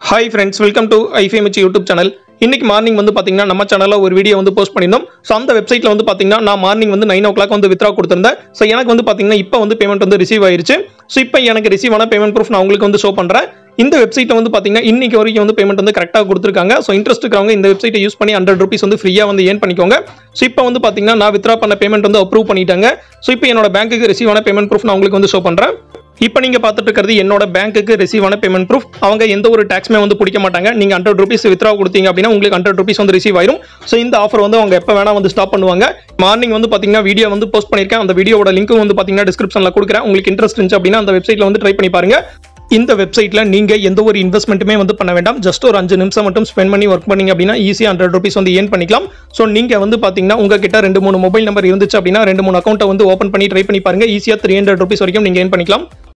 hi friends welcome to ஐஃபேமிச் YouTube channel இன்னைக்கு morning வந்து பார்த்தீங்கன்னா நம்ம சேனலில் ஒரு வீடியோ வந்து போஸ்ட் பண்ணியிருந்தோம் ஸோ அந்த வெப்சைட்டில் வந்து பார்த்தீங்கன்னா நான் மார்னிங் வந்து நைன் ஓ கிளாக் வந்து வித்ரா கொடுத்துருந்தேன் ஸோ எனக்கு வந்து பார்த்தீங்கன்னா இப்போ வந்து பேமெண்ட் வந்து ரிசீவ் ஆயிருச்சு ஸோ இப்போ எனக்கு ரிசீவ் ஆன பேமெண்ட் ப்ரூஃப் நான் உங்களுக்கு வந்து ஷோ பண்ணுறேன் இந்த வெப்சைட்டில் வந்து பார்த்தீங்கன்னா இன்னைக்கு வரைக்கும் வந்து பேமெண்ட் வந்து கரெக்டாக கொடுத்துருக்காங்க ஸோ இன்ட்ரெஸ்ட் இருக்கிறவங்க இந்த வெப்சைட்டை யூஸ் பண்ணி ஹண்ட்ரட் ருபீஸ் வந்து ஃப்ரீயாக வந்து ஏன் பண்ணிக்கோங்க ஸோ இப்போ வந்து பார்த்தீங்கன்னா நான் வித்ரா பண்ண பேமெண்ட் வந்து அப்ரூவ் பண்ணிட்டாங்க ஸோ இப்போ என்னோட பேங்க்குக்கு ரிசீவ் ஆன பேமெண்ட் ப்ரூஃப் நான் உங்களுக்கு வந்து ஷோ பண்ணுறேன் இப்போ நீங்கள் பார்த்துட்டு இருக்கிறது என்னோட பேங்க்குக்கு ரிசீவ் ஆன பேமெண்ட் ப்ரூஃப் அவங்க எந்த ஒரு டேக்ஸுமே வந்து பிடிக்க மாட்டாங்க நீங்கள் ஹண்ட்ரட் ருபீஸ் வித்ரா கொடுத்தீங்க அப்படின்னா உங்களுக்கு ஹண்ட்ரட் ருபீஸ் வந்து ரிசீவ் ஆயிரும் ஸோ இந்த ஆஃபர் வந்து அவங்க எப்போ வேணா வந்து ஸ்டாப் பண்ணுவாங்க மார்னிங் வந்து பார்த்தீங்கன்னா வீடியோ வந்து போஸ்ட் பண்ணியிருக்கேன் அந்த வீடியோட லிங்க்கும் வந்து பார்த்தீங்கன்னா டிஸ்கிரிப்ஷனில் கொடுக்குறேன் உங்களுக்கு இன்ட்ரெஸ்ட் இருந்துச்சு அப்படின்னா அந்த வெப்சைட்டில் வந்து ட்ரை பண்ணி பாருங்க இந்த வெப்சைட்டில் நீங்கள் எந்த ஒரு இன்வெஸ்ட்மெண்ட்டுமே வந்து பண்ண வேண்டாம் ஜஸ்ட் ஒரு அஞ்சு நிமிஷம் மட்டும் ஸ்பெண்ட் பண்ணி ஒர்க் பண்ணீங்க அப்படின்னா ஈஸியாக ஹண்ட்ரட் ருபீஸ் வந்து ஏன் பண்ணிக்கலாம் ஸோ நீங்கள் வந்து பார்த்தீங்கன்னா உங்ககிட்ட ரெண்டு மூணு மொபைல் நம்பர் இருந்துச்சு அப்படின்னா ரெண்டு மூணு அக்கௌண்ட்டை வந்து ஓப்பன் பண்ணி ட்ரை பண்ணி பாருங்க ஈஸியாக த்ரீ ஹண்ட்ரட் ருபீஸ் வரைக்கும் நீங்கள் ஏன் பண்ணிக்கலாம்